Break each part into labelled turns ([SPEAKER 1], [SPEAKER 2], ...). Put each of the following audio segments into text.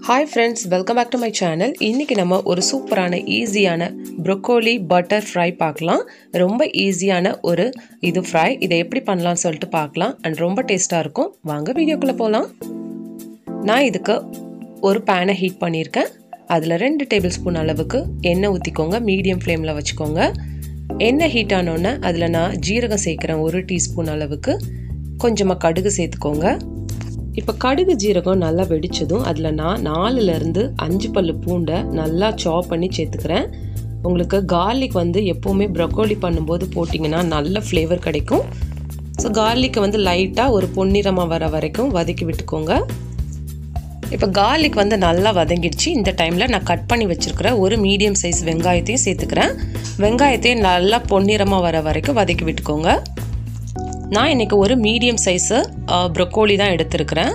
[SPEAKER 1] hi friends welcome back to my channel இன்றைக்கி நம்ம ஒரு சூப்பரான ஈஸியான ப்ரொக்கோலி பட்டர் ஃப்ரை பார்க்கலாம் ரொம்ப ஈஸியான ஒரு இது ஃப்ரை இதை எப்படி பண்ணலாம்னு சொல்லிட்டு பார்க்கலாம் அண்ட் ரொம்ப டேஸ்ட்டாக இருக்கும் வாங்க வீடியோக்குள்ளே போகலாம் நான் இதுக்கு ஒரு பேனை ஹீட் பண்ணியிருக்கேன் அதில் ரெண்டு டேபிள் ஸ்பூன் அளவுக்கு எண்ணெய் ஊற்றிக்கோங்க மீடியம் ஃப்ளேமில் வச்சுக்கோங்க எண்ணெய் ஹீட் ஆனோடனே அதில் நான் ஜீரகம் சேர்க்குறேன் ஒரு டீஸ்பூன் அளவுக்கு கொஞ்சமாக கடுகு சேர்த்துக்கோங்க இப்போ கடுகு ஜீரகம் நல்லா வெடிச்சதும் அதில் நான் நாலுலேருந்து அஞ்சு பல்லு பூண்டை நல்லா சாப் பண்ணி சேர்த்துக்கிறேன் உங்களுக்கு கார்லிக் வந்து எப்போவுமே ப்ரொக்கோலி பண்ணும்போது போட்டிங்கன்னா நல்ல ஃப்ளேவர் கிடைக்கும் ஸோ கார்லிக்கை வந்து லைட்டாக ஒரு பொன்னிறமாக வர வரைக்கும் வதக்கி விட்டுக்கோங்க இப்போ கார்லிக் வந்து நல்லா வதங்கிடுச்சு இந்த டைமில் நான் கட் பண்ணி வச்சுருக்கிற ஒரு மீடியம் சைஸ் வெங்காயத்தையும் சேர்த்துக்கிறேன் வெங்காயத்தையும் நல்லா பொன்னிறமாக வர வரைக்கும் வதக்கி விட்டுக்கோங்க நான் இன்றைக்கி ஒரு மீடியம் சைஸு ப்ரொக்கோலி தான் எடுத்திருக்கிறேன்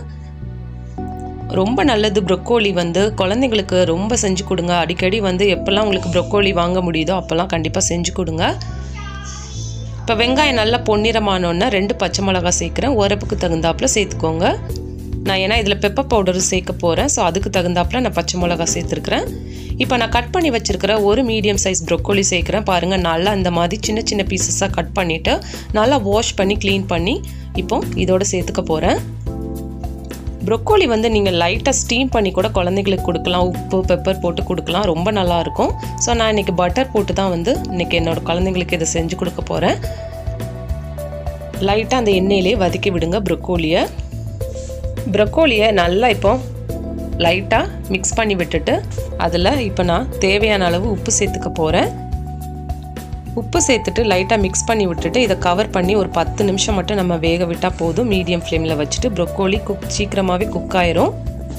[SPEAKER 1] ரொம்ப நல்லது ப்ரொக்கோலி வந்து குழந்தைங்களுக்கு ரொம்ப செஞ்சு கொடுங்க அடிக்கடி வந்து எப்போல்லாம் உங்களுக்கு ப்ரொக்கோலி வாங்க முடியுதோ அப்போல்லாம் கண்டிப்பாக செஞ்சு கொடுங்க இப்போ வெங்காயம் நல்லா பொன்னிறமானோன்னா ரெண்டு பச்சை மிளகா சேர்க்குறேன் உரப்புக்கு தகுந்தாப்பில் சேர்த்துக்கோங்க நான் ஏன்னா இதில் பெப்பர் பவுடரும் சேர்க்க போகிறேன் ஸோ அதுக்கு தகுந்தாப்பில் நான் பச்சை மிளகா சேர்த்துருக்குறேன் இப்போ நான் கட் பண்ணி வச்சுருக்கிற ஒரு மீடியம் சைஸ் ப்ரொக்கோலி சேர்க்குறேன் பாருங்கள் நல்லா இந்த மாதிரி சின்ன சின்ன பீசஸாக கட் பண்ணிவிட்டு நல்லா வாஷ் பண்ணி க்ளீன் பண்ணி இப்போ இதோட சேர்த்துக்க போகிறேன் ப்ரொக்கோலி வந்து நீங்கள் லைட்டாக ஸ்டீம் பண்ணி கூட குழந்தைங்களுக்கு கொடுக்கலாம் உப்பு பெப்பர் போட்டு கொடுக்கலாம் ரொம்ப நல்லாயிருக்கும் ஸோ நான் இன்றைக்கி பட்டர் போட்டு தான் வந்து இன்றைக்கி என்னோடய குழந்தைங்களுக்கு இதை செஞ்சு கொடுக்க போகிறேன் லைட்டாக அந்த எண்ணெயிலே வதக்கி விடுங்க ப்ரொக்கோலியை ப்ரொக்கோலியை நல்லா இப்போ லைட்டாக மிக்ஸ் பண்ணி விட்டுட்டு அதில் இப்போ நான் தேவையான அளவு உப்பு சேர்த்துக்க போகிறேன் உப்பு சேர்த்துட்டு லைட்டாக மிக்ஸ் பண்ணி விட்டுட்டு இதை கவர் பண்ணி ஒரு பத்து நிமிஷம் மட்டும் நம்ம வேக விட்டால் போதும் மீடியம் ஃப்ளேமில் வச்சுட்டு ப்ரொக்கோலி குக் சீக்கிரமாகவே குக் ஆயிரும்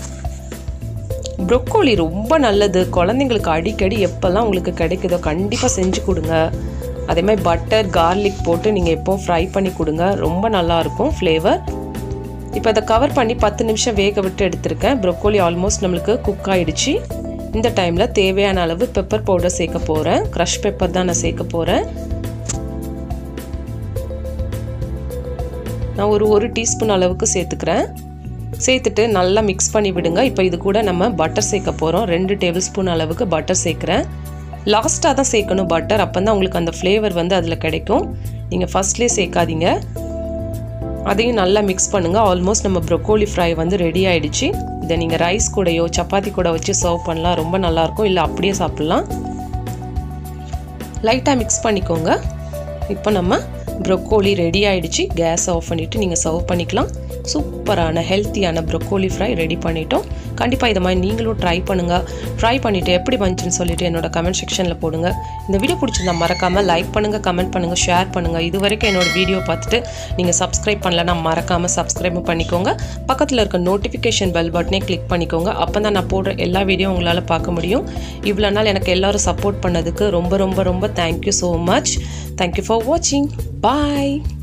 [SPEAKER 1] ப்ரொக்கோலி ரொம்ப நல்லது குழந்தைங்களுக்கு அடிக்கடி எப்போல்லாம் உங்களுக்கு கிடைக்குதோ கண்டிப்பாக செஞ்சு கொடுங்க அதே மாதிரி பட்டர் கார்லிக் போட்டு நீங்கள் எப்போ ஃப்ரை பண்ணி கொடுங்க ரொம்ப நல்லாயிருக்கும் ஃப்ளேவர் இப்போ அதை கவர் பண்ணி பத்து நிமிஷம் வேக விட்டு எடுத்திருக்கேன் ப்ரொக்கோலி ஆல்மோஸ்ட் நம்மளுக்கு குக் ஆகிடுச்சு இந்த டைமில் தேவையான அளவு பெப்பர் பவுடர் சேர்க்க போகிறேன் க்ரஷ் பெப்பர் தான் நான் சேர்க்க போகிறேன் நான் ஒரு ஒரு டீஸ்பூன் அளவுக்கு சேர்த்துக்கிறேன் சேர்த்துட்டு நல்லா மிக்ஸ் பண்ணி விடுங்க இப்போ இது கூட நம்ம பட்டர் சேர்க்க போகிறோம் ரெண்டு டேபிள் ஸ்பூன் அளவுக்கு பட்டர் சேர்க்குறேன் லாஸ்ட்டாக தான் சேர்க்கணும் பட்டர் அப்போ தான் உங்களுக்கு அந்த ஃப்ளேவர் வந்து அதில் கிடைக்கும் நீங்கள் ஃபஸ்ட்லேயே சேர்க்காதீங்க அதையும் நல்லா மிக்ஸ் பண்ணுங்கள் ஆல்மோஸ்ட் நம்ம ப்ரொக்கோலி ஃப்ரை வந்து ரெடி ஆகிடுச்சு இதை நீங்கள் ரைஸ் கூடயோ சப்பாத்தி கூட வச்சு சர்வ் பண்ணலாம் ரொம்ப நல்லாயிருக்கும் இல்லை அப்படியே சாப்பிட்லாம் லைட்டாக மிக்ஸ் பண்ணிக்கோங்க இப்போ நம்ம ப்ரொக்கோலி ரெடி ஆகிடுச்சு கேஸ் ஆஃப் பண்ணிவிட்டு நீங்கள் சர்வ் பண்ணிக்கலாம் சூப்பரான ஹெல்த்தியான ப்ரொக்கோலி ஃப்ரை ரெடி பண்ணிட்டோம் கண்டிப்பாக இதை மாதிரி நீங்களும் ட்ரை பண்ணுங்கள் ட்ரை பண்ணிவிட்டு எப்படி வந்துச்சுன்னு சொல்லிட்டு என்னோட கமெண்ட் செக்ஷனில் போடுங்க இந்த வீடியோ பிடிச்சிருந்தா மறக்காமல் லைக் பண்ணுங்கள் கமெண்ட் பண்ணுங்கள் ஷேர் பண்ணுங்கள் இது வரைக்கும் என்னோட வீடியோ பார்த்துட்டு நீங்கள் சப்ஸ்கிரைப் பண்ணலன்னா மறக்காமல் சப்ஸ்கிரைப் பண்ணிக்கோங்க பக்கத்தில் இருக்க நோட்டிஃபிகேஷன் பெல் பட்டனே கிளிக் பண்ணிக்கோங்க அப்போ தான் நான் போடுற எல்லா வீடியோ உங்களால் பார்க்க முடியும் இவ்வளோ நாள் எனக்கு எல்லோரும் சப்போர்ட் பண்ணதுக்கு ரொம்ப ரொம்ப ரொம்ப thank you so much thank you for வாட்சிங் பாய்